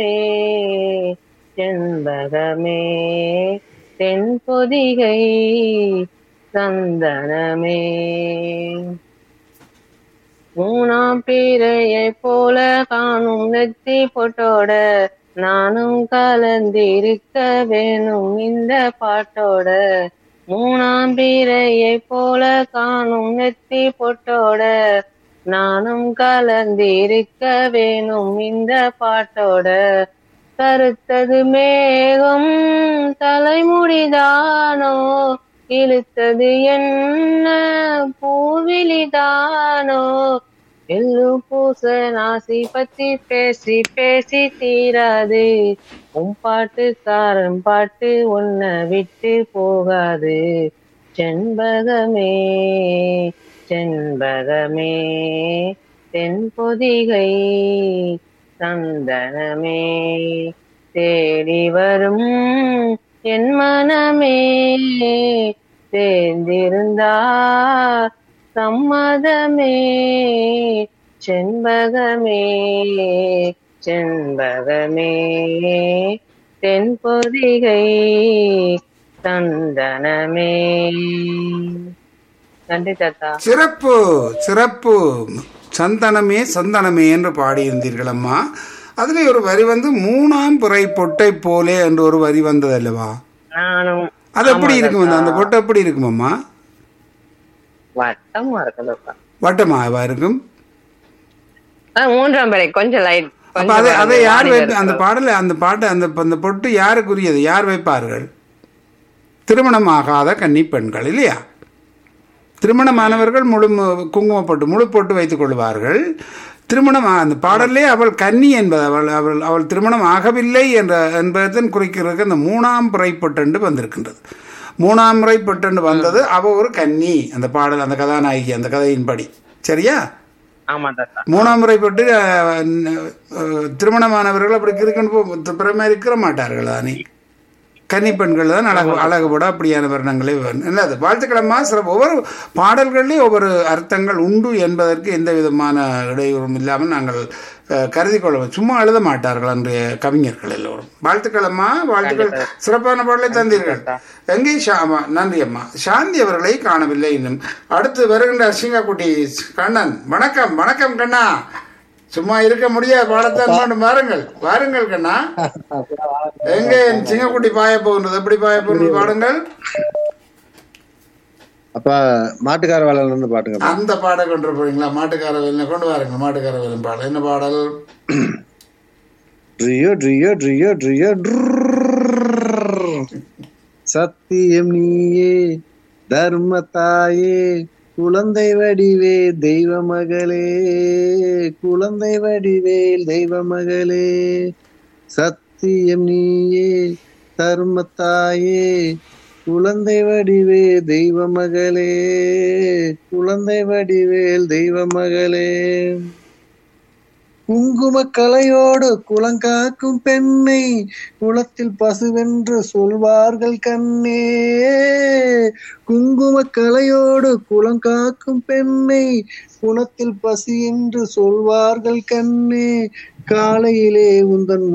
செண்பகமே தென்பொதிகை சந்தனமே மூணாம் பிறையை போல காணும் நெத்தி பொட்டோட நானும் கலந்திருக்க வேணும் இந்த பாட்டோட மூணாம் பிறையை போல காணும் நெத்தி பொட்டோட நானும் கலந்திருக்க வேணும் இந்த பாட்டோட கருத்தது மேகம் தலைமுடிதானோ இழுத்தது என்ன பூவிலிதானோ எள்ளு பூச நாசி பத்தி பேசி பேசி தீராது உன் பாட்டுக்காரன் பாட்டு உன்னை விட்டு போகாது செண்பகமே செண்பகமே தென்பொதிகை சந்தனமே தேடி வரும் என் மனமே தேர்ந்திருந்தா சம்மதமே செண்பகமே செண்பகமே தென்பொதிகை சந்தனமே நன்றி தாத்தா சிறப்பு சிறப்பு சந்தனமே சந்தனமே என்று பாடியிருந்தீர்கள் அம்மா அதில் ஒரு வரி வந்து மூணாம் பிறை பொட்டை போலே என்று ஒரு வரி வந்தது அல்லவா நானும் அது எப்படி இருக்கும் அந்த- அந்த பொட்டை எப்படி இருக்கும் அம்மா வட்டமா இருக்கு தாத்தா வட்டமாவா இருக்கும் ஆ, மூன்றாம் பிறை கொஞ்சம் லைட் அப்ப அதை அதை யார் வைப்ப அந்த பாடல அந்த பாட்டு அந்த அந்த பொட்டு யாருக்குரியது யார் வைப்பார்கள் திருமணம் ஆகாத கன்னி பெண்கள் இல்லையா திருமணமானவர்கள் முழு மு- குங்குமப்பொட்டு முழு பொட்டு வைத்துக் கொள்வார்கள் திருமணம் ஆ- அந்த பாடலே அவள் கன்னி என்பது அவள் அவள் அவள் திருமணம் ஆகவில்லை என்ற என்பதன் குறிக்கிறதுக்கு அந்த மூணாம் பிறை பொட்டண்டு வந்திருக்கின்றது மூணாம் முறை பொட்டண்டு வந்தது அவ ஒரு கன்னி அந்த பாடல் அந்த கதாநாயகி அந்த கதையின்படி சரியா ஆமா தாத்தா மூணாம் முறைப்பட்டு அஹ், அஹ், திருமணமானவர்கள் அப்படி இருக்குன்னு பிறமே இருக்கிற மாட்டார்கள் தானே கன்னி பெண்கள் தான் அழகு அழகுபட அப்படியான வர்ணங்களே நல்லது வாழ்த்துக்கிழமா சிறப்பு ஒவ்வொரு பாடல்கள்லேயும் ஒவ்வொரு அர்த்தங்கள் உண்டு என்பதற்கு எந்த விதமான இடையூறும் இல்லாமல் நாங்கள் அஹ், கருதி கொள்வோம் சும்மா எழுத மாட்டார்கள் அன்றைய கவிஞர்கள் எல்லோரும் வாழ்த்துக்களம்மா வாழ்த்துக்கள் சிறப்பான பாடலை தந்தீர்கள் எங்கே ஷாமா நன்றி அம்மா சாந்தி அவர்களை காணவில்லை இன்னும் அடுத்து வருகின்ற சிங்கக்குட்டி கண்ணன் வணக்கம் வணக்கம் கண்ணா சும்மா இருக்க முடியாது பாடத்தான் வேண்டும் வாருங்கள் வாருங்கள் கண்ணா எங்க என் சிங்கக்குட்டி பாய போகின்றது எப்படி பாய போகின்றது பாடுங்கள் அப்ப மாட்டுக்கார வேலையில இருந்து பாட்டுங்க அந்த பாட கொண்டு போறீங்களா மாட்டுக்கார வேலை கொண்டு வாருங்க மாட்டுக்கார வேலை பாடல் என்ன பாடல் ட்ரியோ ட்ரியோ ட்ரியோ ட்ரியோ ட்ரர். சத்தியம் நீயே தர்மத்தாயே குழந்தை வடிவே தெய்வ மகளே குழந்தை வடிவேல் தெய்வ மகளே சத்தியம் நீயே தர்மத்தாயே குழந்தை வடிவே தெய்வ மகளே குழந்தை வடிவேல் தெய்வ மகளே குங்கும கலையோடு குலங்காக்கும் பெண்ணை குளத்தில் பசுவென்று சொல்வார்கள் கண்ணே குங்கும கலையோடு குலங்காக்கும் பெண்ணை குணத்தில் பசி என்று சொல்வார்கள் கண்ணே காலையிலே உந்தன்